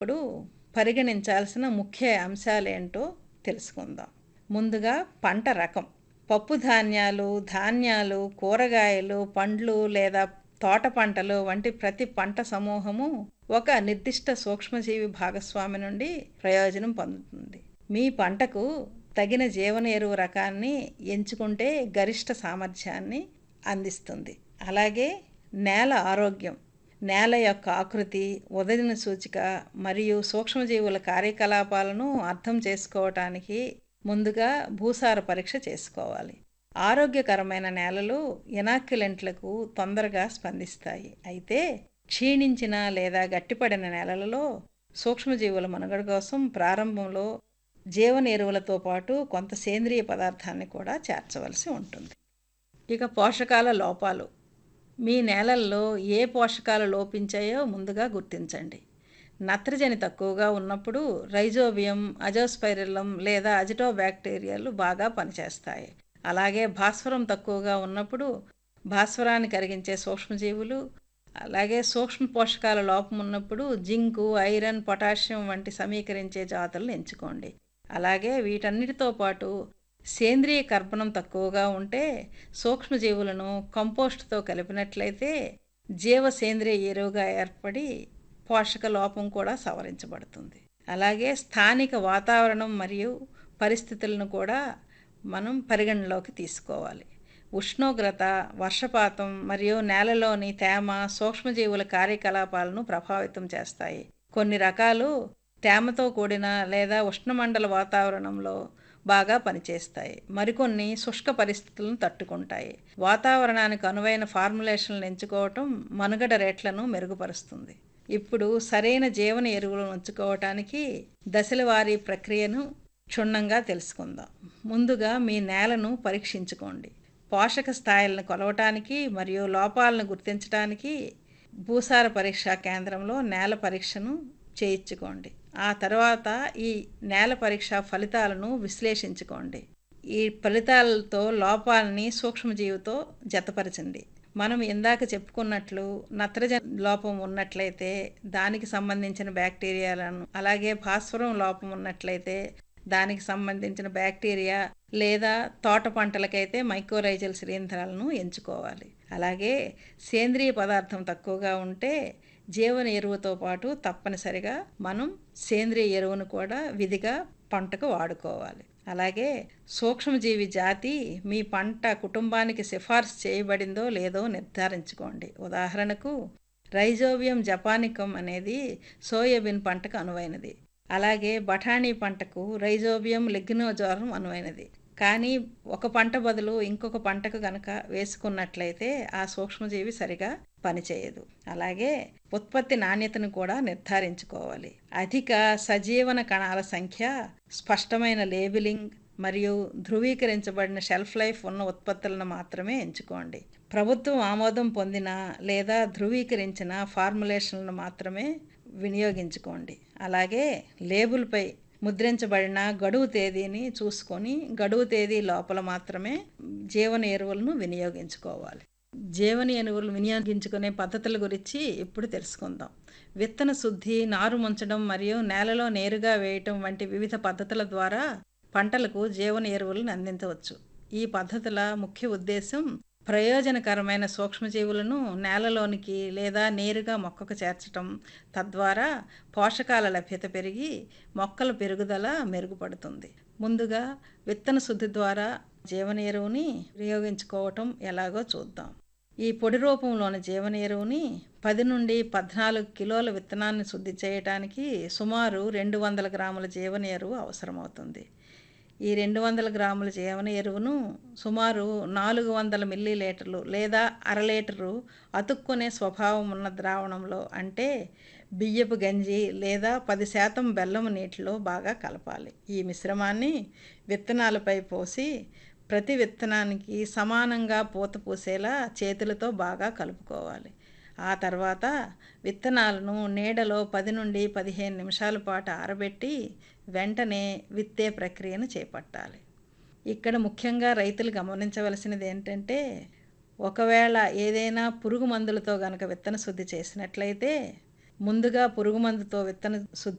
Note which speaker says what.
Speaker 1: ఇప్పుడు పరిగణించాల్సిన ముఖ్య అంశాలేంటో తెలుసుకుందాం ముందుగా పంట రకం పప్పు ధాన్యాలు ధాన్యాలు కూరగాయలు పండ్లు లేదా తోట పంటలు వంటి ప్రతి పంట సమూహము ఒక నిర్దిష్ట సూక్ష్మజీవి భాగస్వామి నుండి ప్రయోజనం పొందుతుంది మీ పంటకు తగిన జీవన ఎరువు రకాన్ని ఎంచుకుంటే గరిష్ట సామర్థ్యాన్ని అందిస్తుంది అలాగే నేల ఆరోగ్యం నేల యొక్క ఆకృతి ఉదయన సూచిక మరియు సూక్ష్మజీవుల కార్యకలాపాలను అర్థం చేసుకోవటానికి ముందుగా భూసార పరీక్ష చేసుకోవాలి ఆరోగ్యకరమైన నేలలు ఎనాక్యులెంట్లకు తొందరగా స్పందిస్తాయి అయితే క్షీణించిన లేదా గట్టిపడిన నేలలలో సూక్ష్మజీవుల మనుగడ కోసం ప్రారంభంలో జీవన ఎరువులతో పాటు కొంత సేంద్రియ పదార్థాన్ని కూడా చేర్చవలసి ఉంటుంది ఇక పోషకాల లోపాలు మీ నేలల్లో ఏ పోషకాలు లోపించాయో ముందుగా గుర్తించండి నత్రజని తక్కువగా ఉన్నప్పుడు రైజోబియం అజోస్పైరిల్లం లేదా అజిటో బ్యాక్టీరియాలు బాగా పనిచేస్తాయి అలాగే భాస్వరం తక్కువగా ఉన్నప్పుడు భాస్వరాన్ని కరిగించే సూక్ష్మజీవులు అలాగే సూక్ష్మ పోషకాల లోపం ఉన్నప్పుడు జింకు ఐరన్ పొటాషియం వంటి సమీకరించే జాతులను ఎంచుకోండి అలాగే వీటన్నిటితో పాటు సేంద్రియ కర్బనం తక్కువగా ఉంటే సూక్ష్మజీవులను కంపోస్ట్తో కలిపినట్లయితే జీవ సేంద్రియ ఎరువుగా ఏర్పడి పోషక లోపం కూడా సవరించబడుతుంది అలాగే స్థానిక వాతావరణం మరియు పరిస్థితులను కూడా మనం పరిగణలోకి తీసుకోవాలి ఉష్ణోగ్రత వర్షపాతం మరియు నేలలోని తేమ సూక్ష్మజీవుల కార్యకలాపాలను ప్రభావితం చేస్తాయి కొన్ని రకాలు తేమతో కూడిన లేదా ఉష్ణమండల వాతావరణంలో బాగా పనిచేస్తాయి మరికొన్ని శుష్క పరిస్థితులను తట్టుకుంటాయి వాతావరణానికి అనువైన ఫార్ములేషన్లను ఎంచుకోవటం మనుగడ రేట్లను మెరుగుపరుస్తుంది ఇప్పుడు సరైన జీవన ఎరువులను ఉంచుకోవటానికి దశలవారీ ప్రక్రియను క్షుణ్ణంగా తెలుసుకుందాం ముందుగా మీ నేలను పరీక్షించుకోండి పోషక స్థాయిలను కొలవటానికి మరియు లోపాలను గుర్తించడానికి భూసార పరీక్షా కేంద్రంలో నేల పరీక్షను చేయించుకోండి ఆ తర్వాత ఈ నేల పరీక్ష ఫలితాలను విశ్లేషించుకోండి ఈ ఫలితాలతో లోపాలని సూక్ష్మజీవితో జతపరచండి మనం ఇందాక చెప్పుకున్నట్లు నత్రజని లోపం ఉన్నట్లయితే దానికి సంబంధించిన బ్యాక్టీరియాలను అలాగే భాస్వరం లోపం ఉన్నట్లయితే దానికి సంబంధించిన బ్యాక్టీరియా లేదా తోట పంటలకైతే మైక్రోరైజల్ శిలీంధ్రాలను ఎంచుకోవాలి అలాగే సేంద్రియ పదార్థం తక్కువగా ఉంటే జీవన ఎరువుతో పాటు తప్పనిసరిగా మనం సేంద్రియ ఎరువును కూడా విధిగా పంటకు వాడుకోవాలి అలాగే సూక్ష్మజీవి జాతి మీ పంట కుటుంబానికి సిఫార్సు చేయబడిందో లేదో నిర్ధారించుకోండి ఉదాహరణకు రైజోబియం జపానికం అనేది సోయాబీన్ పంటకు అనువైనది అలాగే బఠానీ పంటకు రైజోబియం లిగ్నోజోరం అనువైనది కానీ ఒక పంట బదులు ఇంకొక పంటకు గనక వేసుకున్నట్లయితే ఆ సూక్ష్మజీవి సరిగా పనిచేయదు అలాగే ఉత్పత్తి నాణ్యతను కూడా నిర్ధారించుకోవాలి అధిక సజీవన కణాల సంఖ్య స్పష్టమైన లేబులింగ్ మరియు ధృవీకరించబడిన షెల్ఫ్ లైఫ్ ఉన్న ఉత్పత్తులను మాత్రమే ఎంచుకోండి ప్రభుత్వం ఆమోదం పొందిన లేదా ధృవీకరించిన ఫార్ములేషన్లను మాత్రమే వినియోగించుకోండి అలాగే లేబుల్పై ముద్రించబడిన గడువు తేదీని చూసుకొని గడువు తేదీ లోపల మాత్రమే జీవన ఎరువులను వినియోగించుకోవాలి జీవన ఎరువులు వినియోగించుకునే పద్ధతుల గురించి ఇప్పుడు తెలుసుకుందాం విత్తన శుద్ధి నారు ముంచడం మరియు నేలలో నేరుగా వేయటం వంటి వివిధ పద్ధతుల ద్వారా పంటలకు జీవన ఎరువులను అందించవచ్చు ఈ పద్ధతుల ముఖ్య ఉద్దేశం ప్రయోజనకరమైన సూక్ష్మజీవులను నేలలోనికి లేదా నేరుగా మొక్కకు చేర్చటం తద్వారా పోషకాల లభ్యత పెరిగి మొక్కల పెరుగుదల మెరుగుపడుతుంది ముందుగా విత్తన శుద్ధి ద్వారా జీవన ఎరువుని వినియోగించుకోవటం ఎలాగో చూద్దాం ఈ పొడి రూపంలోని జీవన ఎరువుని పది నుండి పద్నాలుగు కిలోల విత్తనాన్ని శుద్ధి చేయడానికి సుమారు రెండు వందల గ్రాముల జీవన ఎరువు అవసరమవుతుంది ఈ రెండు వందల గ్రాముల జీవన ఎరువును సుమారు నాలుగు వందల మిల్లీ లీటర్లు లేదా అర లీటరు అతుక్కునే స్వభావం ఉన్న ద్రావణంలో అంటే బియ్యపు గంజి లేదా పది శాతం బెల్లం నీటిలో బాగా కలపాలి ఈ మిశ్రమాన్ని విత్తనాలపై పోసి ప్రతి విత్తనానికి సమానంగా పూత పూసేలా చేతులతో బాగా కలుపుకోవాలి ఆ తర్వాత విత్తనాలను నీడలో పది నుండి పదిహేను నిమిషాల పాటు ఆరబెట్టి వెంటనే విత్తే ప్రక్రియను చేపట్టాలి ఇక్కడ ముఖ్యంగా రైతులు గమనించవలసినది ఏంటంటే ఒకవేళ ఏదైనా పురుగు మందులతో గనక విత్తన శుద్ధి చేసినట్లయితే ముందుగా పురుగు మందుతో విత్తన శుద్ధి